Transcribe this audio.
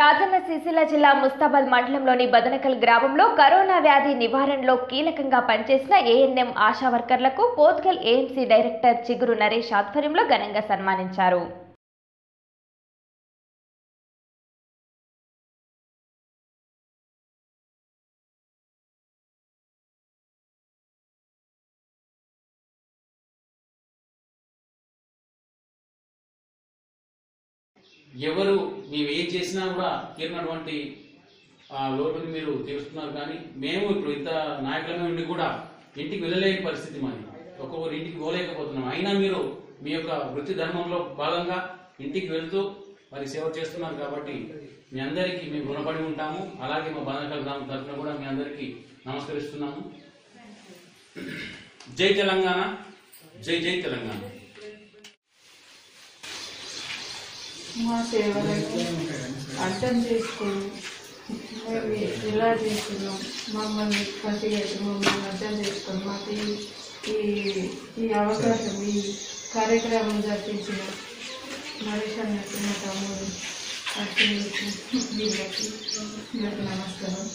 రాజన్న సిరిసిల్ల జిల్లా ముస్తాబాద్ మండలంలోని బదనకల్ గ్రామంలో కరోనా వ్యాధి నివారణలో కీలకంగా పనిచేసిన ఏఎన్ఎం ఆశా వర్కర్లకు పోత్గల్ ఏఎంసీ డైరెక్టర్ చిగురు నరేష్ ఆధ్వర్యంలో ఘనంగా సన్మానించారు ఎవరు మేము ఏం చేసినా కూడా తీరినటువంటి ఆ లోటుని మీరు తీరుస్తున్నారు కానీ మేము ఇప్పుడు ఇంత నాయకులమే ఉండి కూడా ఇంటికి వెళ్ళలేని పరిస్థితి మాది ఒక్కొక్కరు ఇంటికి పోలేకపోతున్నాం అయినా మీరు మీ యొక్క వృత్తి ధర్మంలో భాగంగా ఇంటికి వెళ్తూ మరి సేవ చేస్తున్నారు కాబట్టి మీ అందరికీ మేము రుణపడి ఉంటాము అలాగే మా బాధకల గ్రామం తరఫున కూడా మీ అందరికీ నమస్కరిస్తున్నాము జై తెలంగాణ జై జై తెలంగాణ మా సేవలకు అర్థం చేసుకుని మేము ఎలా చేస్తున్నాం మమ్మల్ని మంచిగా మమ్మల్ని అర్థం చేసుకొని మాకు ఈ- ఈ ఈ అవకాశం ఈ కార్యక్రమం జరిపించిన నరేష్ అన్నట్టు మా తమ్ముడు అర్జునుడికి వీళ్ళకి వీళ్ళకి నమస్కారం